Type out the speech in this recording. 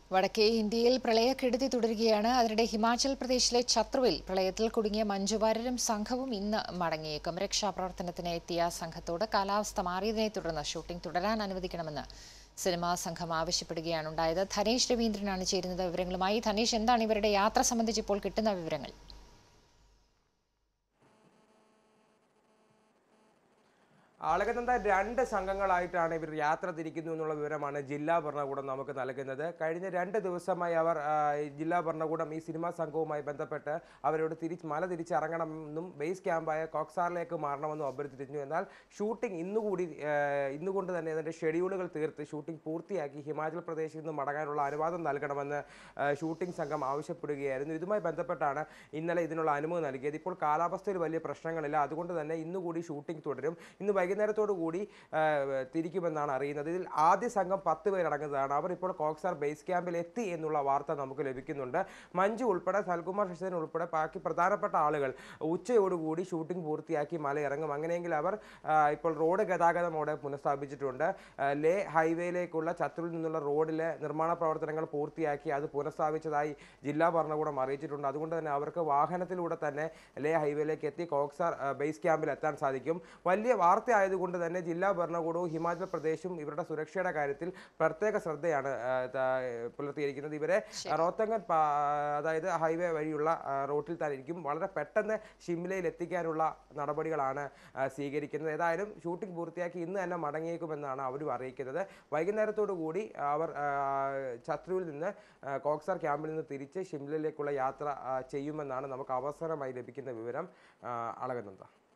വടക്കേ ഇന്ത്യയിൽ പ്രളയക്കെടുതി തുടരുകയാണ് അതിനിടെ ഹിമാചൽ പ്രദേശിലെ ഛത്രുവിൽ പ്രളയത്തിൽ കുടുങ്ങിയ മഞ്ജു വാര്യരും സംഘവും ഇന്ന് മടങ്ങിയേക്കും രക്ഷാപ്രവർത്തനത്തിന് എത്തിയ സംഘത്തോട് കാലാവസ്ഥ മാറിയതിനെ തുടർന്ന് ഷൂട്ടിംഗ് തുടരാൻ അനുവദിക്കണമെന്ന് സിനിമാ സംഘം ആവശ്യപ്പെടുകയാണ് ഉണ്ടായത് ധനേഷ് രവീന്ദ്രനാണ് ചേരുന്നത് വിവരങ്ങളുമായി ധനേഷ് എന്താണ് ഇവരുടെ യാത്ര സംബന്ധിച്ച് ഇപ്പോൾ കിട്ടുന്ന വിവരങ്ങൾ ആളകനന്ദ രണ്ട് സംഘങ്ങളായിട്ടാണ് ഇവർ യാത്ര തിരിക്കുന്നു എന്നുള്ള വിവരമാണ് ജില്ലാ ഭരണകൂടം നമുക്ക് നൽകുന്നത് കഴിഞ്ഞ രണ്ട് ദിവസമായി അവർ ആ, ഈ ജില്ലാ ഭരണകൂടം ഈ സിനിമാ സംഘവുമായി ബന്ധപ്പെട്ട് അവരോട് തിരിച്ച് മല തിരിച്ചിറങ്ങണമെന്നും ബേസ് ക്യാമ്പായ കോക്സാറിലേക്ക് മാറണമെന്നും അഭ്യർത്ഥിച്ചിരുന്നു എന്നാൽ ഷൂട്ടിംഗ് ഇന്നുകൂടി ആ, ഇന്നുകൊണ്ട് തന്നെ അതിൻ്റെ ഷെഡ്യൂളുകൾ തീർത്ത് ഷൂട്ടിംഗ് പൂർത്തിയാക്കി ഹിമാചൽ പ്രദേശിൽ നിന്ന് മടങ്ങാനുള്ള അനുവാദം നൽകണമെന്ന് ആ, ഷൂട്ടിംഗ് സംഘം ആവശ്യപ്പെടുകയായിരുന്നു ഇതുമായി ബന്ധപ്പെട്ടാണ് ഇന്നലെ ഇതിനുള്ള അനുമതി നൽകിയത് ഇപ്പോൾ കാലാവസ്ഥയിൽ വലിയ പ്രശ്നങ്ങളില്ല അതുകൊണ്ട് തന്നെ ഇന്നുകൂടി ഷൂട്ടിംഗ് തുടരും ഇന്ന് വൈകുന്നേരത്തോടു കൂടി ആ, തിരിക്കുമെന്നാണ് അറിയുന്നത് ഇതിൽ ആദ്യ സംഘം പത്ത് പേരടങ്ങുന്നതാണ് അവർ ഇപ്പോൾ കോക്സാർ ബേസ് ക്യാമ്പിൽ എത്തി എന്നുള്ള വാർത്ത നമുക്ക് ലഭിക്കുന്നുണ്ട് മഞ്ജു ഉൾപ്പെടെ സൽകുമാർ ഹുസൈൻ ഉൾപ്പെടെ ബാക്കി പ്രധാനപ്പെട്ട ആളുകൾ ഉച്ചയോടുകൂടി ഷൂട്ടിംഗ് പൂർത്തിയാക്കി മലയിറങ്ങും അങ്ങനെയെങ്കിൽ അവർ ആ, ഇപ്പോൾ റോഡ് ഗതാഗതം അവിടെ പുനഃസ്ഥാപിച്ചിട്ടുണ്ട് ആ, ലേ ഹൈവേയിലേക്കുള്ള ചത്തുരിൽ നിന്നുള്ള റോഡിലെ നിർമ്മാണ പ്രവർത്തനങ്ങൾ പൂർത്തിയാക്കി അത് പുനഃസ്ഥാപിച്ചതായി ജില്ലാ ഭരണകൂടം അറിയിച്ചിട്ടുണ്ട് അതുകൊണ്ട് തന്നെ അവർക്ക് വാഹനത്തിലൂടെ തന്നെ ലേ ഹൈവേയിലേക്ക് എത്തി കോക്സാർ ആ, ബേസ് ക്യാമ്പിൽ എത്താൻ സാധിക്കും വലിയ വാർത്തയായതുകൊണ്ട് തന്നെ ജില്ലാ ഭരണകൂടവും ഹിമാചൽ പ്രദേശും ഇവരുടെ സുരക്ഷയുടെ കാര്യത്തിൽ പ്രത്യേക ശ്രദ്ധയാണ് ആ, ത- പുലർത്തിയിരിക്കുന്നത് ഇവരെ റോത്തങ്കൻ പാ- അതായത് ഹൈവേ വഴിയുള്ള ആ, റൂട്ടിൽ തന്നെ ഇരിക്കും വളരെ പെട്ടെന്ന് ഷിംലയിൽ എത്തിക്കാനുള്ള നടപടികളാണ് ആ, സ്വീകരിക്കുന്നത് ഏതായാലും ഷൂട്ടിംഗ് പൂർത്തിയാക്കി ഇന്ന് തന്നെ മടങ്ങിയേക്കുമെന്നാണ് അവരും അറിയിക്കുന്നത് വൈകുന്നേരത്തോടു കൂടി അവർ ആ, ഛത്രുവിൽ നിന്ന് ആ, കോക്സാർ ക്യാമ്പിൽ നിന്ന് തിരിച്ച് ഷിംലയിലേക്കുള്ള യാത്ര ആ, ചെയ്യുമെന്നാണ് നമുക്ക് അവസരമായി ലഭിക്കുന്ന വിവരം ആ, അളകുന്നത്